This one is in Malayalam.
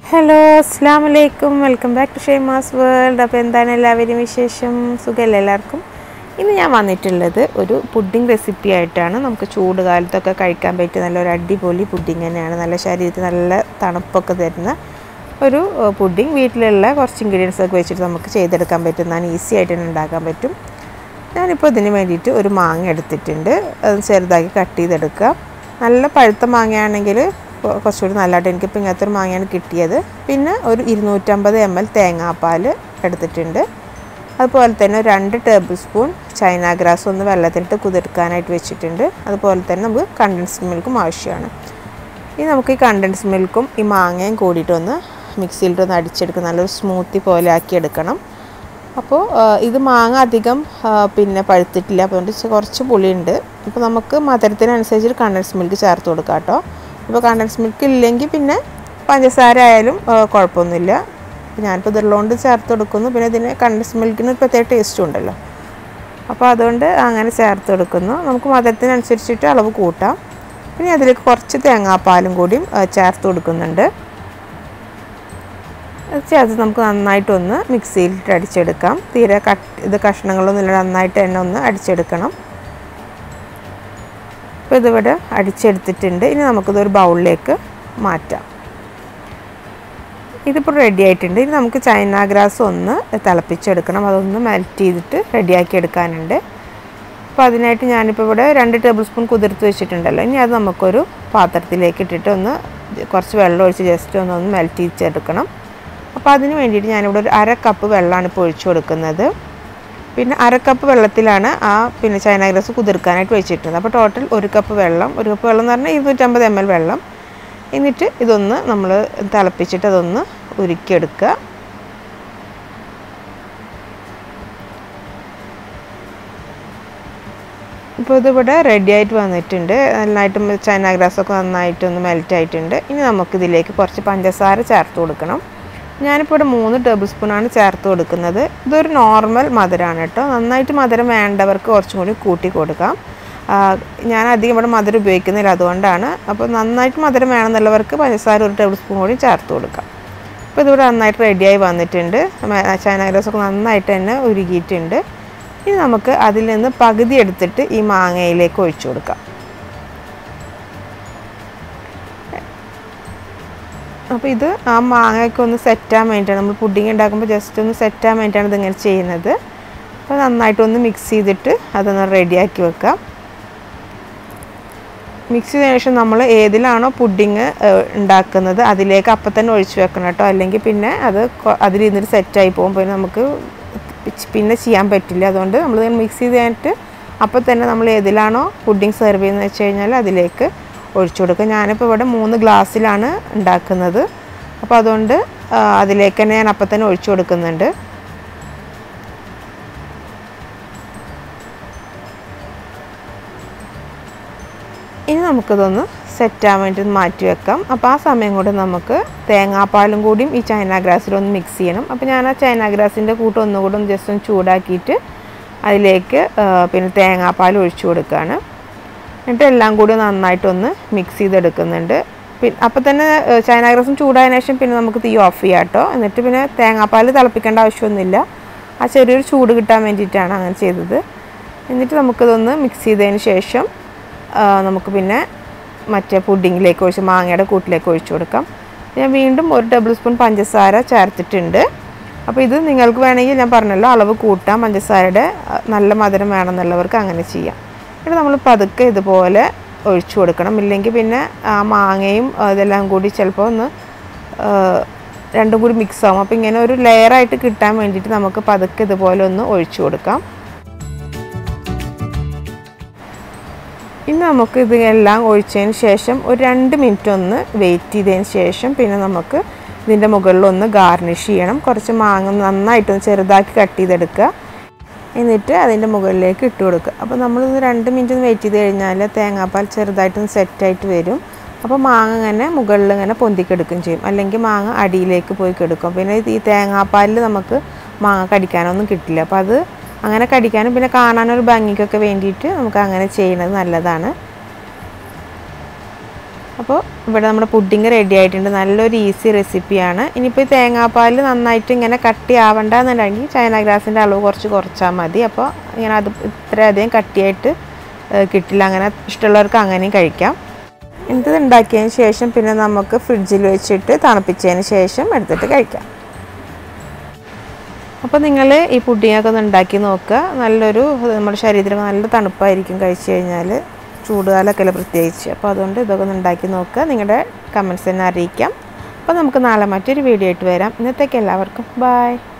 ഹലോ അസ്സാം വലൈക്കും welcome back to Shaima's world അപ്പോൾ എന്താണ് എല്ലാവരും വിശേഷം സുഖമല്ലേ എല്ലാവർക്കും ഇന്ന് ഞാൻ വന്നിട്ടുള്ളത് ഒരു പുഡിംഗ് റെസിപ്പി ആയിട്ടാണ് നമുക്ക് ചൂട് കാലത്തൊക്കെ കഴിക്കാൻ പറ്റിയ നല്ലൊരു അടിപൊളി പുഡിംഗ് തന്നെയാണ് നല്ല ശരീരത്തിന് നല്ല തണുപ്പൊക്കെ തരുന്ന ഒരു പുഡിംഗ് വീട്ടിലുള്ള കുറച്ച് ഇൻഗ്രീഡിയൻസ് ഒക്കെ വെച്ചിട്ട് നമുക്ക് ചെയ്തെടുക്കാൻ പറ്റുന്നതാണ് ഈസി ആയിട്ട് തന്നെ ഉണ്ടാക്കാൻ പറ്റും ഞാനിപ്പോൾ ഇതിന് വേണ്ടിയിട്ട് ഒരു മാങ്ങ എടുത്തിട്ടുണ്ട് അത് ചെറുതാക്കി കട്ട് ചെയ്തെടുക്കുക നല്ല പഴുത്ത മാങ്ങയാണെങ്കിൽ കുറച്ചുകൂടി നല്ലതായിട്ട് എനിക്കിപ്പോൾ ഇങ്ങനത്തെ ഒരു മാങ്ങയാണ് കിട്ടിയത് പിന്നെ ഒരു ഇരുന്നൂറ്റമ്പത് എം എൽ തേങ്ങാപ്പാൽ എടുത്തിട്ടുണ്ട് അതുപോലെ തന്നെ ഒരു രണ്ട് ടേബിൾ സ്പൂൺ ചൈന ഗ്രാസ് ഒന്ന് വെള്ളത്തിലിട്ട് കുതിർക്കാനായിട്ട് വെച്ചിട്ടുണ്ട് അതുപോലെ തന്നെ നമുക്ക് കണ്ടൻസ്ഡ് മിൽക്കും ആവശ്യമാണ് ഇനി നമുക്ക് ഈ കണ്ടൻസ് മിൽക്കും ഈ മാങ്ങയും കൂടിയിട്ടൊന്ന് മിക്സിയിലിട്ടൊന്ന് അടിച്ചെടുക്കും നല്ലൊരു സ്മൂത്തി പോലെ ആക്കി എടുക്കണം അപ്പോൾ ഇത് മാങ്ങ അധികം പിന്നെ പഴുത്തിട്ടില്ല അപ്പോൾ അതുകൊണ്ട് കുറച്ച് പുളിയുണ്ട് അപ്പോൾ നമുക്ക് മധുരത്തിനനുസരിച്ച് കണ്ടൻസ് മിൽക്ക് ചേർത്ത് കൊടുക്കാം കേട്ടോ ഇപ്പോൾ കണ്ടൻസ് മിൽക്ക് ഇല്ലെങ്കിൽ പിന്നെ പഞ്ചസാര ആയാലും കുഴപ്പമൊന്നുമില്ല ഞാനിപ്പോൾ ഇതുള്ളതുകൊണ്ട് ചേർത്ത് കൊടുക്കുന്നു പിന്നെ ഇതിന് കണ്ടൻസ് മിൽക്കിന് പ്രത്യേക ടേസ്റ്റും ഉണ്ടല്ലോ അപ്പോൾ അതുകൊണ്ട് അങ്ങനെ ചേർത്ത് കൊടുക്കുന്നു നമുക്ക് മധുരത്തിനനുസരിച്ചിട്ട് അളവ് കൂട്ടാം പിന്നെ അതിലേക്ക് കുറച്ച് തേങ്ങാപ്പാലും കൂടിയും ചേർത്ത് കൊടുക്കുന്നുണ്ട് ചേർത്ത് നമുക്ക് നന്നായിട്ടൊന്ന് മിക്സിയിലിട്ട് അടിച്ചെടുക്കാം തീരെ കട്ട് ഇത് കഷ്ണങ്ങളൊന്നും ഇല്ല നന്നായിട്ട് തന്നെ ഒന്ന് അടിച്ചെടുക്കണം അപ്പോൾ ഇതിവിടെ അടിച്ചെടുത്തിട്ടുണ്ട് ഇനി നമുക്കിതൊരു ബൗളിലേക്ക് മാറ്റാം ഇതിപ്പോൾ റെഡി ആയിട്ടുണ്ട് ഇനി നമുക്ക് ചൈന ഗ്രാസ് ഒന്ന് തിളപ്പിച്ചെടുക്കണം അതൊന്ന് മെൽറ്റ് ചെയ്തിട്ട് റെഡിയാക്കി എടുക്കാനുണ്ട് അപ്പോൾ അതിനായിട്ട് ഞാനിപ്പോൾ ഇവിടെ രണ്ട് ടേബിൾ സ്പൂൺ കുതിർത്ത് വെച്ചിട്ടുണ്ടല്ലോ ഇനി അത് നമുക്കൊരു പാത്രത്തിലേക്ക് ഇട്ടിട്ട് ഒന്ന് കുറച്ച് വെള്ളം ഒഴിച്ച് ജസ്റ്റ് ഒന്ന് ഒന്ന് മെൽറ്റ് ചെയ്തെടുക്കണം അപ്പോൾ അതിന് വേണ്ടിയിട്ട് ഞാനിവിടെ ഒരു അര കപ്പ് വെള്ളമാണ് ഇപ്പോൾ ഒഴിച്ചു കൊടുക്കുന്നത് പിന്നെ അര കപ്പ് വെള്ളത്തിലാണ് ആ പിന്നെ ചൈന ഗ്രാസ് കുതിർക്കാനായിട്ട് വെച്ചിട്ടുള്ളത് അപ്പോൾ ടോട്ടൽ ഒരു കപ്പ് വെള്ളം ഒരു കപ്പ് വെള്ളം എന്ന് പറഞ്ഞാൽ ഇരുന്നൂറ്റമ്പത് എം എൽ വെള്ളം എന്നിട്ട് ഇതൊന്ന് നമ്മൾ തിളപ്പിച്ചിട്ട് അതൊന്ന് ഉരുക്കിയെടുക്കുക ഇപ്പോൾ ഇതിവിടെ റെഡി ആയിട്ട് വന്നിട്ടുണ്ട് നന്നായിട്ട് ചൈന ഗ്രാസൊക്കെ നന്നായിട്ടൊന്ന് മെൽറ്റ് ആയിട്ടുണ്ട് ഇനി നമുക്കിതിലേക്ക് കുറച്ച് പഞ്ചസാര ചേർത്ത് കൊടുക്കണം ഞാനിപ്പോൾ ഇവിടെ മൂന്ന് ടേബിൾ സ്പൂണാണ് ചേർത്ത് കൊടുക്കുന്നത് ഇതൊരു നോർമൽ മധുരമാണ് കേട്ടോ നന്നായിട്ട് മധുരം വേണ്ടവർക്ക് കുറച്ചും കൂടി കൂട്ടി കൊടുക്കാം ഞാൻ അധികം ഇവിടെ മധുരം ഉപയോഗിക്കുന്നില്ല അതുകൊണ്ടാണ് അപ്പോൾ നന്നായിട്ട് മധുരം വേണമെന്നുള്ളവർക്ക് പഞ്ചസാര ഒരു ടേബിൾ സ്പൂൺ കൂടി ചേർത്ത് കൊടുക്കാം അപ്പോൾ ഇതിവിടെ നന്നായിട്ട് റെഡിയായി വന്നിട്ടുണ്ട് ചൈന ഗ്രാസൊക്കെ നന്നായിട്ട് തന്നെ ഉരുകിയിട്ടുണ്ട് ഇനി നമുക്ക് അതിൽ നിന്ന് പകുതി എടുത്തിട്ട് ഈ മാങ്ങയിലേക്ക് ഒഴിച്ചു കൊടുക്കാം അപ്പോൾ ഇത് ആ മാങ്ങയൊക്കെ ഒന്ന് സെറ്റാൻ വേണ്ടിയിട്ടാണ് നമ്മൾ പുഡിങ് ഉണ്ടാക്കുമ്പോൾ ജസ്റ്റ് ഒന്ന് സെറ്റാൻ വേണ്ടിയിട്ടാണ് ഇതിങ്ങനെ ചെയ്യുന്നത് അപ്പോൾ നന്നായിട്ടൊന്ന് മിക്സ് ചെയ്തിട്ട് അതൊന്ന് റെഡിയാക്കി വെക്കാം മിക്സ് ചെയ്തതിന് ശേഷം നമ്മൾ ഏതിലാണോ പുഡിങ് ഉണ്ടാക്കുന്നത് അതിലേക്ക് അപ്പം തന്നെ ഒഴിച്ച് വെക്കണം കേട്ടോ അല്ലെങ്കിൽ പിന്നെ അത് അതിലിരുന്നിട്ട് സെറ്റായി പോകും പിന്നെ നമുക്ക് പിന്നെ ചെയ്യാൻ പറ്റില്ല അതുകൊണ്ട് നമ്മൾ മിക്സ് ചെയ്ത് കഴിഞ്ഞിട്ട് അപ്പോൾ തന്നെ നമ്മൾ ഏതിലാണോ പുഡിങ് സെർവ് ചെയ്യുന്നത് വെച്ച് കഴിഞ്ഞാൽ അതിലേക്ക് ഒഴിച്ചു കൊടുക്കുക ഞാനിപ്പോൾ ഇവിടെ മൂന്ന് ഗ്ലാസ്സിലാണ് ഉണ്ടാക്കുന്നത് അപ്പോൾ അതുകൊണ്ട് അതിലേക്ക് തന്നെ ഞാൻ അപ്പം തന്നെ ഒഴിച്ചു കൊടുക്കുന്നുണ്ട് ഇനി നമുക്കിതൊന്ന് സെറ്റാൻ വേണ്ടി മാറ്റി വെക്കാം അപ്പോൾ ആ സമയം കൊണ്ട് നമുക്ക് തേങ്ങാപ്പാലും കൂടിയും ഈ ചൈന ഗ്രാസിലൊന്ന് മിക്സ് ചെയ്യണം അപ്പോൾ ഞാൻ ആ ചൈന ഗ്രാസിൻ്റെ കൂട്ട് ഒന്നുകൂടെ ഒന്ന് ജസ്റ്റ് ഒന്ന് ചൂടാക്കിയിട്ട് അതിലേക്ക് പിന്നെ തേങ്ങാപ്പാൽ ഒഴിച്ചു കൊടുക്കുകയാണ് എന്നിട്ട് എല്ലാം കൂടി നന്നായിട്ടൊന്ന് മിക്സ് ചെയ്തെടുക്കുന്നുണ്ട് പിന്നെ അപ്പോൾ തന്നെ ചൈന ഗ്രാസും ചൂടായതിനു ശേഷം പിന്നെ നമുക്ക് തീ ഓഫ് ചെയ്യാം കേട്ടോ എന്നിട്ട് പിന്നെ തേങ്ങാപ്പാൽ തിളപ്പിക്കേണ്ട ആവശ്യമൊന്നുമില്ല ആ ചെറിയൊരു ചൂട് കിട്ടാൻ വേണ്ടിയിട്ടാണ് അങ്ങനെ ചെയ്തത് എന്നിട്ട് നമുക്കിതൊന്ന് മിക്സ് ചെയ്തതിന് ശേഷം നമുക്ക് പിന്നെ മറ്റേ പുഡിങ്ങിലേക്ക് ഒഴിച്ച് മാങ്ങയുടെ കൂട്ടിലേക്ക് ഒഴിച്ചു കൊടുക്കാം ഞാൻ വീണ്ടും ഒരു ടേബിൾ സ്പൂൺ പഞ്ചസാര ചേർത്തിട്ടുണ്ട് അപ്പോൾ ഇത് നിങ്ങൾക്ക് വേണമെങ്കിൽ ഞാൻ പറഞ്ഞല്ലോ അളവ് കൂട്ടാം പഞ്ചസാരയുടെ നല്ല മധുരം വേണമെന്നുള്ളവർക്ക് അങ്ങനെ ചെയ്യാം എന്നിട്ട് നമ്മൾ പതുക്കെ ഇതുപോലെ ഒഴിച്ചു കൊടുക്കണം ഇല്ലെങ്കിൽ പിന്നെ ആ മാങ്ങയും ഇതെല്ലാം കൂടി ചിലപ്പോൾ ഒന്ന് രണ്ടും കൂടി മിക്സ് ആവും അപ്പോൾ ഇങ്ങനെ ഒരു ലെയറായിട്ട് കിട്ടാൻ വേണ്ടിയിട്ട് നമുക്ക് പതുക്കെ ഇതുപോലെ ഒന്ന് ഒഴിച്ചു കൊടുക്കാം ഇനി നമുക്ക് ഇത് എല്ലാം ഒഴിച്ചതിന് ശേഷം ഒരു രണ്ട് മിനിറ്റ് ഒന്ന് വെയിറ്റ് ചെയ്തതിന് ശേഷം പിന്നെ നമുക്ക് ഇതിൻ്റെ മുകളിലൊന്ന് ഗാർണിഷ് ചെയ്യണം കുറച്ച് മാങ്ങ നന്നായിട്ടൊന്ന് ചെറുതാക്കി കട്ട് ചെയ്തെടുക്കുക എന്നിട്ട് അതിൻ്റെ മുകളിലേക്ക് ഇട്ട് കൊടുക്കുക അപ്പോൾ നമ്മളൊന്ന് രണ്ട് മിനിറ്റ് ഒന്ന് വെയിറ്റ് ചെയ്ത് കഴിഞ്ഞാൽ തേങ്ങാപ്പാൽ ചെറുതായിട്ടൊന്ന് സെറ്റായിട്ട് വരും അപ്പോൾ മാങ്ങ ഇങ്ങനെ മുകളിൽ ഇങ്ങനെ പൊന്തിക്കെടുക്കുകയും ചെയ്യും അല്ലെങ്കിൽ മാങ്ങ അടിയിലേക്ക് പോയി കെടുക്കും പിന്നെ ഈ തേങ്ങാപ്പാലിൽ നമുക്ക് മാങ്ങ കടിക്കാനൊന്നും കിട്ടില്ല അപ്പോൾ അത് അങ്ങനെ കടിക്കാനും പിന്നെ കാണാനൊരു ഭംഗിക്കൊക്കെ വേണ്ടിയിട്ട് നമുക്ക് അങ്ങനെ ചെയ്യുന്നത് നല്ലതാണ് അപ്പോൾ ഇവിടെ നമ്മുടെ പുഡിങ് റെഡി ആയിട്ടുണ്ട് നല്ലൊരു ഈസി റെസിപ്പിയാണ് ഇനിയിപ്പോൾ ഈ തേങ്ങാപ്പാൽ നന്നായിട്ട് ഇങ്ങനെ കട്ടി ആവണ്ടെന്നുണ്ടെങ്കിൽ ചൈന ഗ്രാസിൻ്റെ അളവ് കുറച്ച് കുറച്ചാൽ മതി അപ്പോൾ ഇങ്ങനെ അത് ഇത്രയധികം കട്ടിയായിട്ട് ഏഹ്, കിട്ടില്ല അങ്ങനെ ഇഷ്ടമുള്ളവർക്ക് അങ്ങനെയും കഴിക്കാം ഇത് ഉണ്ടാക്കിയതിന് ശേഷം പിന്നെ നമുക്ക് ഫ്രിഡ്ജിൽ വെച്ചിട്ട് തണുപ്പിച്ചതിന് ശേഷം എടുത്തിട്ട് കഴിക്കാം അപ്പോൾ നിങ്ങൾ ഈ പുഡിങ്ങൊക്കെ ഒന്ന് ഉണ്ടാക്കി നോക്കുക നല്ലൊരു നമ്മുടെ ശരീരത്തിന് നല്ല തണുപ്പായിരിക്കും കഴിച്ചു കഴിഞ്ഞാൽ ചൂടുകാലമൊക്കെ അല്ലേ പ്രത്യേകിച്ച് അപ്പോൾ അതുകൊണ്ട് ഇതൊക്കെ ഒന്ന് ഉണ്ടാക്കി നോക്കുക നിങ്ങളുടെ കമൻസ് തന്നെ അറിയിക്കാം അപ്പോൾ നമുക്ക് നാളെ മറ്റൊരു വീഡിയോ ആയിട്ട് വരാം ഇന്നത്തേക്ക് എല്ലാവർക്കും ബായ്